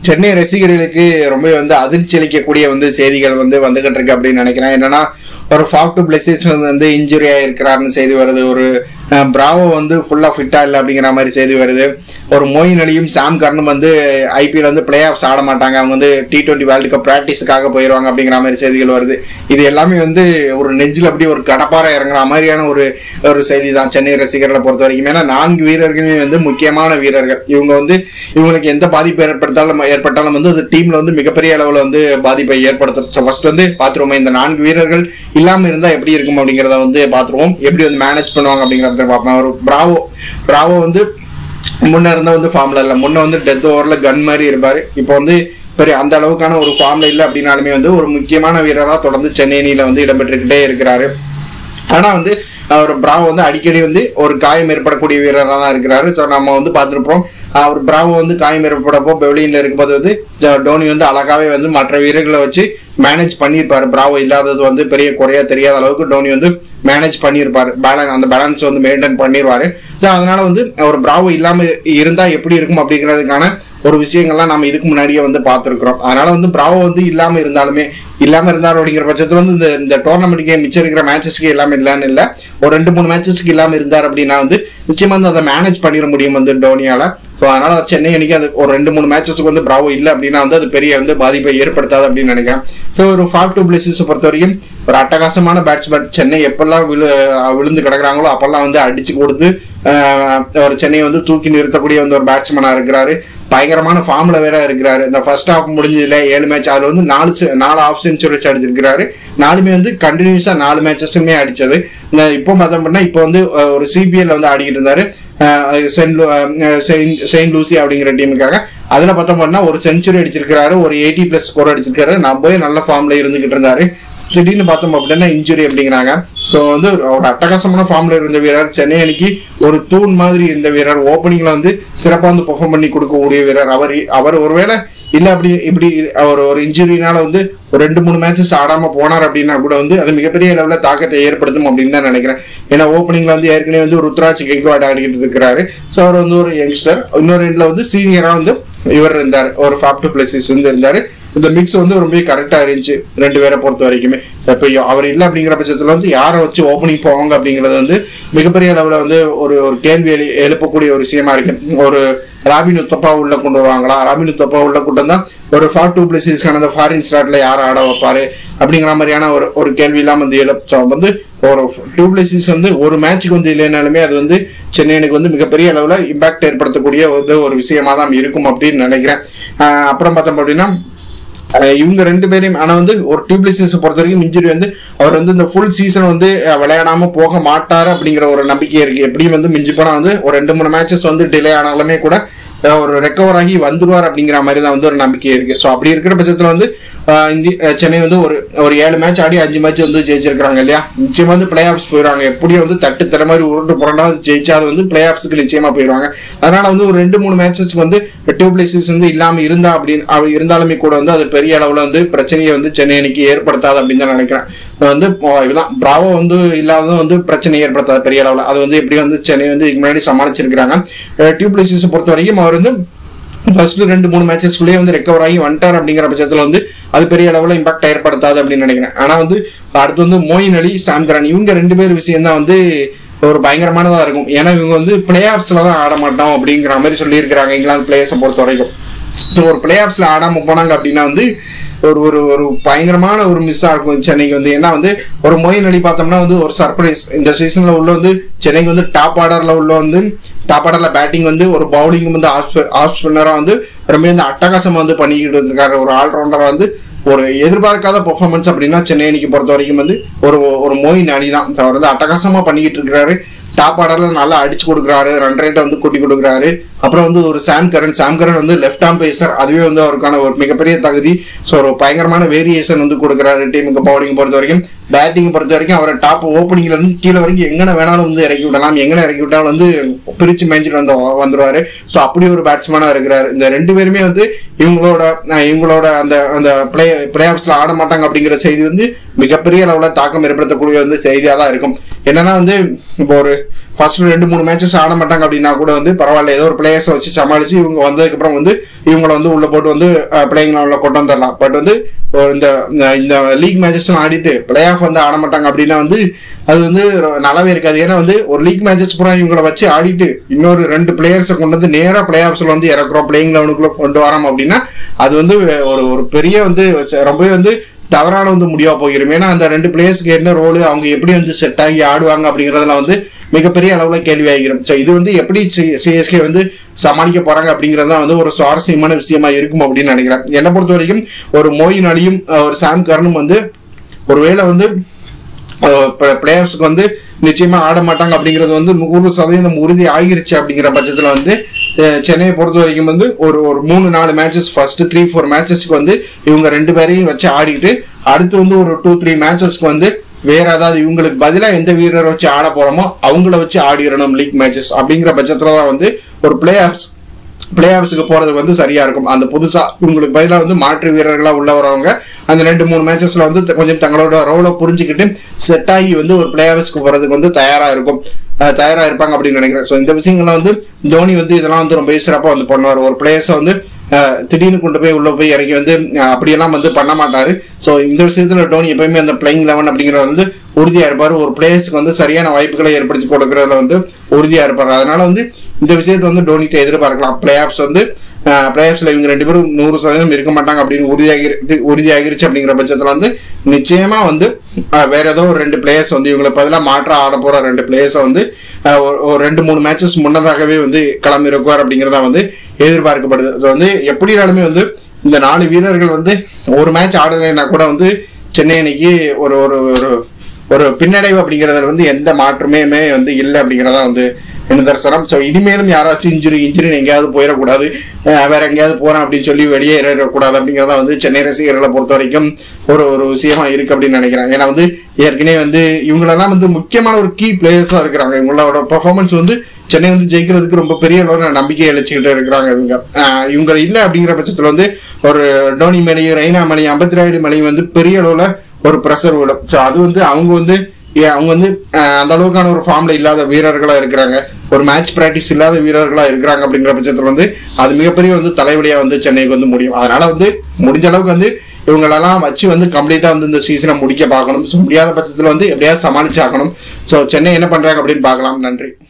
சென்னை ரசிகர்களுக்கு ரொம்ப வந்து அதிர்ச்சி அளிக்கக்கூடிய வந்து செய்திகள் வந்து வந்துகிட்டு இருக்கு அப்படின்னு நினைக்கிறேன் என்னன்னா ஒரு ஃபாப் டு பிளஸஸ் வந்து இன்ஜுரி ஆயிருக்கிறாருன்னு செய்தி வருது ஒரு அஹ், பிராவோ வந்து ஃபுல்லா ஃபிட்டா இல்லை அப்படிங்கிற மாதிரி செய்தி வருது ஒரு மோயின் அலியும் சாம் கர்னும் வந்து ஐபிஎல் வந்து பிளே ஆஃப்ஸ் ஆட மாட்டாங்க அவங்க வந்து டி டுவெண்ட்டி வேர்ல்டு கப் ப்ராக்டிஸுக்காக போயிடுவாங்க அப்படிங்கிற மாதிரி செய்திகள் வருது இது எல்லாமே வந்து ஒரு நெஞ்சில் அப்படி ஒரு கடப்பாறை இறங்குற மாதிரியான ஒரு ஒரு செய்தி தான் சென்னை ரசிகர்களை பொறுத்த வரைக்கும் ஏன்னா நான்கு வீரர்களுமே வந்து முக்கியமான வீரர்கள் இவங்க வந்து இவங்களுக்கு எந்த பாதிப்பு ஏற்படுத்தாலும் ஏற்பட்டாலும் வந்து அது டீம்ல வந்து மிகப்பெரிய அளவில் வந்து பாதிப்பை ஏற்படுத்தும் ஸோ ஃபர்ஸ்ட் வந்து பார்த்துருவோம் இந்த நான்கு வீரர்கள் இல்லாமல் இருந்தால் எப்படி இருக்கும் அப்படிங்கிறத வந்து பார்த்துருவோம் எப்படி வந்து மேனேஜ் பண்ணுவாங்க அப்படிங்கிறத பார்ப்போம் ஒரு பிராவோ பிராவோ வந்து முன்ன இருந்த வந்து ஃபார்ம்ல இல்லை முன்ன வந்து டெத் ஓவர்ல கன் மாதிரி இருப்பாரு இப்போ வந்து பெரிய அந்த அளவுக்கான ஒரு ஃபார்ம்ல இல்லை அப்படின்னாலுமே வந்து ஒரு முக்கியமான வீரரா தொடர்ந்து சென்னை அணியில வந்து இடம்பெற்றுக்கிட்டே இருக்கிறாரு ஆனா வந்து அவர் பிராவோ வந்து அடிக்கடி வந்து ஒரு காயம் ஏற்படக்கூடிய வீரராக தான் இருக்கிறாரு ஸோ நம்ம வந்து பார்த்துருப்போம் அவர் பிராவோ வந்து காயம் ஏற்படப்போ பெவிலியன்ல இருக்கும்போது வந்து ஜ- டோனி வந்து அழகாவே வந்து மற்ற வீரர்களை வச்சு மேனேஜ் பண்ணியிருப்பாரு பிராவோ இல்லாதது வந்து பெரிய குறையா தெரியாத அளவுக்கு டோனி வந்து மேனேஜ் பண்ணியிருப்பாரு பேலன்ஸ் அந்த பேலன்ஸ் வந்து மெயின்டைன் பண்ணிடுவாரு ஸோ அதனால வந்து ஒரு பிராவோ இல்லாம இருந்தா எப்படி இருக்கும் அப்படிங்கிறதுக்கான ஒரு விஷயங்கள்லாம் நம்ம இதுக்கு முன்னாடியே வந்து பார்த்துருக்குறோம் அதனால வந்து பிராவோ வந்து இல்லாம இருந்தாலுமே இல்லாம இருந்தாலும் அப்படிங்கிற பட்சத்துல வந்து இந்த இந்த டோர்னமெண்ட்டுக்கு மிச்சம் இருக்கிற மேட்சஸ்க்கு இல்லாம இல்லைன்னு இல்லை ஒரு ரெண்டு மூணு மேட்சஸ்க்கு இல்லாம இருந்தார் அப்படின்னா வந்து நிச்சயமா வந்து அதை மேனேஜ் பண்ணிட முடியும் வந்து டோனியால ஸோ அதனால சென்னை அன்னைக்கு அது ஒரு ரெண்டு மூணு மேட்சஸ்க்கு வந்து பிராவோ இல்லை அப்படின்னா வந்து அது பெரிய வந்து பாதிப்பை ஏற்படுத்தாது அப்படின்னு நினைக்கிறேன் ஸோ ஒரு ஃபார் டூ பிளேசஸ் பொறுத்த வரைக்கும் ஒரு அட்டகாசமான பேட்ஸ்மேன் சென்னை எப்பெல்லாம் விழு விழுந்து கிடக்குறாங்களோ அப்பெல்லாம் வந்து அடிச்சு கொடுத்து ஆஹ், ஒரு சென்னையை வந்து தூக்கி நிறுத்தக்கூடிய வந்து ஒரு பேட்ஸ்மேனா இருக்கிறாரு பயங்கரமான ஃபார்ம்ல வேற இருக்கிறாரு இந்த ஃபர்ஸ்ட் ஹாஃப் முடிஞ்சதுல ஏழு மேட்ச் அதுல வந்து நாலு se- நாலு ஆஃப் செஞ்சுரிஸ் அடிச்சிருக்கிறாரு நாலுமே வந்து கண்டினியூஸா நாலு மேட்சஸுமே அடிச்சது இந்த இப்போ பார்த்தோம் அப்படின்னா இப்போ வந்து அஹ், ஒரு சிபிஎல் வந்து ஆடிக்கிட்டு இருந்தாரு அஹ், சென்ட் லூ- அஹ், செயின்ட் செயின்ட் லூசி அப்படிங்கிற டீமுக்காக அதுல பார்த்தோம் அப்படின்னா ஒரு செஞ்சுரி அடிச்சிருக்காரு ஒரு எயிட்டி பிளஸ் ஸ்கோர் அடிச்சிருக்காரு நம்ம நல்ல ஃபார்ம்ல இருந்துகிட்டு இருந்தாரு திடீர்னு பார்த்தோம் அப்படின்னா இன்ஜுரி அப்படிங்கிறாங்க ஸோ வந்து ஒரு ஒரு அட்டகாசமான ஃபார்ம்ல இருந்த வீரர் சென்னை அணிக்கு ஒரு தூண் மாதிரி இருந்த வீரர் ஓப்பனிங்ல வந்து சிறப்பா வந்து பெர்ஃபார்ம் பண்ணி கொடுக்கக்கூடிய வீரர் அவர் அவர் ஒருவேளை இல்ல அப்படி இப்படி அவர் ஒரு இன்ஜுரினால வந்து ஒரு ரெண்டு மூணு மேட்சஸ் ஆடாம போனார் அப்படின்னா கூட வந்து அது மிகப்பெரிய லெவல்ல தாக்கத்தை ஏற்படுத்தும் அப்படின்னு தான் நினைக்கிறேன் ஏன்னா ஓப்பனிங்ல வந்து ஏற்கனவே வந்து ருத்ராஜ் கெக்வாட் ஆடிக்கிட்டு இருக்கிறாரு ஸோ அவர் வந்து ஒரு யங்ஸ்டர் இன்னொரு ரெண்டுல வந்து சீனியரா வந்து இவர் இருந்தார் ஒரு ஃபாப் டு பிளேசஸ் வந்து இருந்தாரு இந்த மிக்ஸ் வந்து ரொம்ப கரெக்டா இருந்துச்சு ரெண்டு பேரை பொறுத்த வரைக்குமே இப்போ அவர் இல்லை அப்படிங்கிற பட்சத்துல வந்து யாரை வச்சு ஓப்பனிங் போவாங்க அப்படிங்கிறது வந்து மிகப்பெரிய அளவுல வந்து ஒரு ஒரு கேள்வி எழு எழுப்பக்கூடிய ஒரு விஷயமா இருக்கு ஒரு ராபின் உத்தப்பா உள்ள கொண்டு வருவாங்களா ராபின் உத்தப்பா உள்ள கூட்டம் தான் ஒரு ஃபார் டூ பிளேசஸ்க்கான அந்த ஃபாரின் ஸ்லாட்ல யாரை ஆட வைப்பாரு அப்படிங்கிற மாதிரியான ஒரு ஒரு கேள்வி இல்லாம வந்து எழு so வந்து ஒரு டூ பிளேசஸ் வந்து ஒரு மேட்ச்சுக்கு வந்து இல்லைனாலுமே அது வந்து சென்னையனுக்கு வந்து மிகப்பெரிய அளவுல இம்பாக்ட் ஏற்படுத்தக்கூடிய வந்து ஒரு விஷயமா தான் இருக்கும் அப்படின்னு நினைக்கிறேன் ஆஹ் அப்புறம் பார்த்தோம் அப்படின்னா அஹ் இவங்க ரெண்டு பேரையும் ஆனா வந்து ஒரு டியூப்லிசிஸ் பொறுத்த வரைக்கும் இன்ஜுரி வந்து அவர் வந்து இந்த ஃபுல் சீசன் வந்து அஹ், விளையாடாம போக மாட்டாரு அப்படிங்கிற ஒரு நம்பிக்கை இருக்கு எப்படியும் வந்து மிஞ்சி போனா வந்து ஒரு ரெண்டு மூணு மேட்சஸ் வந்து டிலே ஆனாலுமே கூட அஹ், ஒரு ரெக்கவர் ஆகி வந்துருவார் அப்படிங்கிற மாதிரி தான் வந்து ஒரு நம்பிக்கை இருக்கு ஸோ அப்படி இருக்கிற பட்சத்துல வந்து அஹ், இந்தி அஹ், சென்னை வந்து ஒரு ஒரு ஏழு மேட்ச் ஆடி அஞ்சு மேட்ச் வந்து ஜெயிச்சிருக்காங்க இல்லையா நிச்சயமா வந்து பிளே ஆஃப்ஸ் போயிடுவாங்க எப்படியும் வந்து தட்டு தர மாதிரி உருண்டு புரண்டாவது ஜெயிச்சா அது வந்து பிளே ஆஃப்ஸ்க்கு நிச்சயமா போயிடுவாங்க அதனால வந்து ஒரு ரெண்டு மூணு மேட்சஸ்க்கு வந்து டியூப்லிசிஸ் வந்து இல்லாம இருந்தா அப்படின்னு அவ இருந்தாலுமே கூட வந்து அது பெரிய அளவுல வந்து பிரச்சனையை வந்து சென்னை அணிக்கு ஏற்படுத்தாது அப்படின்னு தான் நினைக்கிறேன் இப்ப வந்து இப்போ இதுதான் பிராவோ வந்து இல்லாததும் வந்து பிரச்சனை ஏற்படுத்தாது பெரிய அளவுல அது வந்து எப்படி வந்து சென்னை வந்து இதுக்கு முன்னாடி சமாளிச்சிருக்கிறாங்க டியூப்லிசிஸ் பொறுத்த வரைக்கும் அவர் வந்து ஃபர்ஸ்ட் ரெண்டு மூணு மேட்சஸ்க்குள்ளேயே வந்து ரெக்கவர் ஆகி வந்துட்டார் அப்படிங்கிற பட்சத்தில் வந்து அது பெரிய அளவில் இம்பாக்ட் ஏற்படுத்தாது அப்படின்னு நினைக்கிறேன் ஆனால் வந்து அடுத்து வந்து மோயின் அலி சாம்கரான் இவங்க ரெண்டு பேர் விஷயம் தான் வந்து ஒரு பயங்கரமானதா இருக்கும் ஏன்னா இவங்க வந்து பிளே ஆஃப்ஸ்ல தான் ஆட மாட்டோம் அப்படிங்கிற மாதிரி சொல்லியிருக்கிறாங்க இங்கிலாந்து பிளேயர்ஸை பொறுத்த வரைக்கும் ஸோ ஒரு பிளே ஆஃப்ஸ்ல ஆடாம போனாங்க அப்படின்னா வந்து ஒரு ஒரு ஒரு பயங்கரமான ஒரு மிஸ்ஸா இருக்கும் சென்னைக்கு வந்து ஏன்னா வந்து ஒரு மொயின் அடி பார்த்தோம்னா வந்து ஒரு சர்ப்ரைஸ் இந்த சீசன்ல உள்ள வந்து சென்னைக்கு வந்து டாப் ஆர்டர்ல உள்ள வந்து டாப் ஆர்டர்ல பேட்டிங் வந்து ஒரு பவுலிங் வந்து ஆஃப் ஸ்பின்னரா வந்து ரொம்ப வந்து அட்டகாசமா வந்து பண்ணிக்கிட்டு இருக்காரு ஒரு ஆல்ரவுண்டரா வந்து ஒரு எதிர்பார்க்காத பெர்ஃபார்மன்ஸ் அப்படின்னா சென்னை அணிக்கு பொறுத்த வரைக்கும் வந்து ஒரு ஒரு மோயின் அணி தான் அவர் வந்து அட்டகாசமா பண்ணிக்கிட்டு இருக்கிறாரு டாப் ஆர்டர்ல நல்லா அடிச்சு கொடுக்குறாரு ரன் ரேட்டை வந்து கூட்டி கொடுக்குறாரு அப்புறம் வந்து ஒரு சாம் கரன் சாம் கரன் வந்து லெஃப்ட் ஆம் பேசர் அதுவே வந்து அவருக்கான ஒரு மிகப்பெரிய தகுதி ஸோ ஒரு பயங்கரமான வேரியேஷன் வந்து கொடுக்குறாரு டீமுக்கு பவுலிங் பொறுத்த வரைக்கும் பேட்டிங் பொறுத்த வரைக்கும் அவரை டாப் ஓப்பனிங்ல இருந்து கீழே வரைக்கும் எங்கன வேணாலும் வந்து இறக்கி விடலாம் எங்கன இறக்கி விட்டாலும் வந்து பிரிச்சு மேய்ஞ்சிட்டு வந்து வந்துருவாரு ஸோ அப்படி ஒரு பேட்ஸ்மேனா இருக்கிறாரு இந்த ரெண்டு பேருமே வந்து இவங்களோட அஹ் இவங்களோட அந்த அந்த பிளே பிளே ஆஃப்ஸ்ல ஆட மாட்டாங்க அப்படிங்கிற செய்தி வந்து மிகப்பெரிய அளவுல தாக்கம் ஏற்படுத்தக்கூடிய வந்து செய்தியா தான் இருக்கும் என்னன்னா வந்து இப்போ ஒரு ஃபர்ஸ்ட் ரெண்டு மூணு மேட்சஸ் ஆட மாட்டாங்க அப்படின்னா கூட வந்து பரவாயில்ல ஏதோ ஒரு பிளேயர்ஸை வச்சு சமாளிச்சு இவங்க வந்ததுக்கு அப்புறம் வந்து இவங்களை வந்து உள்ள போட்டு வந்து பிளேயிங் லெவலில் கொண்டு வந்துடலாம் பட் வந்து ஒரு இந்த இந்த- இந்த லீக் மேட்சஸ் ஆடிட்டு பிளே ஆஃப் வந்து ஆட மாட்டாங்க அப்படின்னா வந்து அது வந்து ரொ- நல்லாவே இருக்காது ஏன்னா வந்து ஒரு லீக் மேட்சஸ் பூரா இவங்களை வச்சு ஆடிட்டு இன்னொரு ரெண்டு பிளேயர்ஸை கொண்டு வந்து நேரா பிளே ஆஃப்ஸ்ல வந்து இறக்குறோம் பிளேயிங் லெவனுக்குள்ள கொண்டு வரோம் அப்படின்னா அது வந்து ஒரு ஒரு பெரிய வந்து ரொம்பவே வந்து தவறான வந்து முடிவா போயிடும் ஏன்னா அந்த ரெண்டு பிளேயர்ஸ்க்கு என்ன ரோல் அவங்க எப்படி வந்து செட் ஆகி ஆடுவாங்க அப்படிங்கறதுல வந்து மிகப்பெரிய அளவுல கேள்வி ஆகிரும் ஸோ இது வந்து எப்படி சிஎஸ்கே வந்து சமாளிக்க போறாங்க அப்படிங்கிறது தான் வந்து ஒரு சுவாரஸ்யமான விஷயமா இருக்கும் அப்படின்னு நினைக்கிறேன் என்னை பொறுத்த வரைக்கும் ஒரு மோயின் அலியும் அஹ், ஒரு சாம் கரனும் வந்து ஒருவேளை வந்து பிளேயர்ஸ்க்கு வந்து நிச்சயமா ஆட மாட்டாங்க அப்படிங்கிறது வந்து நூறு சதவீதம் உறுதி ஆகிருச்சு அப்படிங்கிற பட்சத்துல வந்து அஹ், சென்னையை பொறுத்த வரைக்கும் வந்து ஒரு ஒரு மூணு நாலு மேட்சஸ் ஃபர்ஸ்ட் த்ரீ ஃபோர் மேட்சஸ்க்கு வந்து இவங்க ரெண்டு பேரையும் வச்சு ஆடிட்டு அடுத்து வந்து ஒரு டூ த்ரீ மேட்சஸ்க்கு வந்து வேற ஏதாவது இவங்களுக்கு பதிலா எந்த வீரரை வச்சு ஆட போறோமோ அவங்கள வச்சு ஆடிடணும் லீக் மேட்சஸ் அப்படிங்கிற பட்சத்துல தான் வந்து ஒரு பிளே ஆஃப்ஸ் பிளே ஆஃப்ஸுக்கு போறது வந்து சரியா இருக்கும் அந்த புதுசா இவங்களுக்கு பதிலாக வந்து மாற்று வீரர்களா உள்ள வரவங்க அந்த ரெண்டு மூணு மேட்சஸ்ல வந்து த- கொஞ்சம் தங்களோட ரோலை புரிஞ்சுக்கிட்டு செட் ஆகி வந்து ஒரு பிளே ஆஃப்ஸ்க்கு போறதுக்கு வந்து தயாரா இருக்கும் அஹ் தயாரா இருப்பாங்க அப்படின்னு நினைக்கிறேன் ஸோ இந்த விஷயங்கள்ல வந்து தோனி வந்து இதெல்லாம் வந்து ரொம்ப சிறப்பா வந்து பண்ணுவார் ஒரு பிளேயர்ஸை வந்து அஹ், திடீர்னு கொண்டு போய் உள்ள போய் இறங்கி வந்து அஹ், அப்படியெல்லாம் வந்து பண்ண மாட்டாரு ஸோ இந்த விஷயத்துல டோனி எப்பயுமே அந்த பிளேயிங் லெவன் அப்படிங்கறது வந்து உறுதியா இருப்பாரு ஒரு பிளேயர்ஸ்க்கு வந்து சரியான வாய்ப்புகளை ஏற்படுத்தி கொடுக்கறதுல வந்து உறுதியா இருப்பாரு அதனால வந்து இந்த விஷயத்தை வந்து டோனிட்ட எதிர்பார்க்கலாம் பிளே ஆஃப்ஸ் வந்து பிளே ஆஃப்ஸ்ல இவங்க ரெண்டு பேரும் நூறு சதவீதம் இருக்க மாட்டாங்க அப்படின்னு உறுதியாகி உறுதியாகிருச்சு அப்படிங்கிற பட்சத்துல வந்து நிச்சயமா வந்து அஹ், வேற ஏதோ ஒரு ரெண்டு பிளேயர்ஸ் வந்து இவங்களை பதிலாக மாற்ற ஆட போற ரெண்டு பிளேயர்ஸை வந்து அஹ், ஒரு- ஒரு ரெண்டு மூணு மேட்சஸ் முன்னதாகவே வந்து களம் இருக்குவார் அப்படிங்கிறதா வந்து எதிர்பார்க்கப்படுது ஸோ வந்து எப்படினாலுமே வந்து இந்த நாலு வீரர்கள் வந்து ஒரு மேட்ச் ஆடலைன்னா கூட வந்து சென்னை அன்னைக்கு ஒரு ஒரு ஒரு ஒரு பின்னடைவு அப்படிங்கறதுல வந்து எந்த மாற்றமே வந்து இல்லை அப்படிங்கறதா வந்து என்ன தரிசனம் ஸோ இனிமேலும் யாராச்சும் இன்ஜுரி இன்ஜுரி எங்கேயாவது போயிடக்கூடாது அஹ் வேற எங்கேயாவது போறேன் அப்படின்னு சொல்லி வெளியே ஏறக்கூடாது அப்படிங்கறதா வந்து சென்னை ரசிகர்களை பொறுத்த வரைக்கும் ஒரு ஒரு விஷயமா இருக்கு அப்படின்னு நினைக்கிறேன் ஏன்னா வந்து ஏற்கனவே வந்து இவங்களெல்லாம் வந்து முக்கியமான ஒரு கீ பிளேயர்ஸா இருக்கிறாங்க இவங்களோட பெர்ஃபார்மன்ஸ் வந்து சென்னை வந்து ஜெயிக்கிறதுக்கு ரொம்ப பெரிய அளவில் நம்பிக்கை அளிச்சுக்கிட்டு இருக்கிறாங்க இவங்க ஆஹ் இவங்க இல்லை அப்படிங்கிற பட்சத்துல வந்து ஒரு டோனி மேலையும் ரெய்னா மேலையும் ஐம்பத்தி ராயுடு மேலையும் வந்து பெரிய அளவுல ஒரு ப்ரெஷர் விடும் ஸோ அது வந்து அவங்க வந்து ஏ- அவங்க வந்து ஆஹ் அந்த அளவுக்கான ஒரு ஃபார்ம்ல இல்லாத வீரர்களா இருக்கிறாங்க ஒரு மேட்ச் பிராக்டிஸ் இல்லாத வீரர்களா இருக்கிறாங்க அப்படிங்கிற பட்சத்துல வந்து அது மிகப்பெரிய வந்து தலைவலியா வந்து சென்னைக்கு வந்து முடியும் அதனால வந்து முடிஞ்ச அளவுக்கு வந்து இவங்களெல்லாம் வச்சு வந்து கம்ப்ளீட்டா வந்து இந்த சீசனை முடிக்க பார்க்கணும் ஸோ முடியாத பட்சத்துல வந்து எப்படியாவது சமாளிச்சாக்கணும் ஸோ சென்னை என்ன பண்றாங்க அப்படின்னு பார்க்கலாம் நன்றி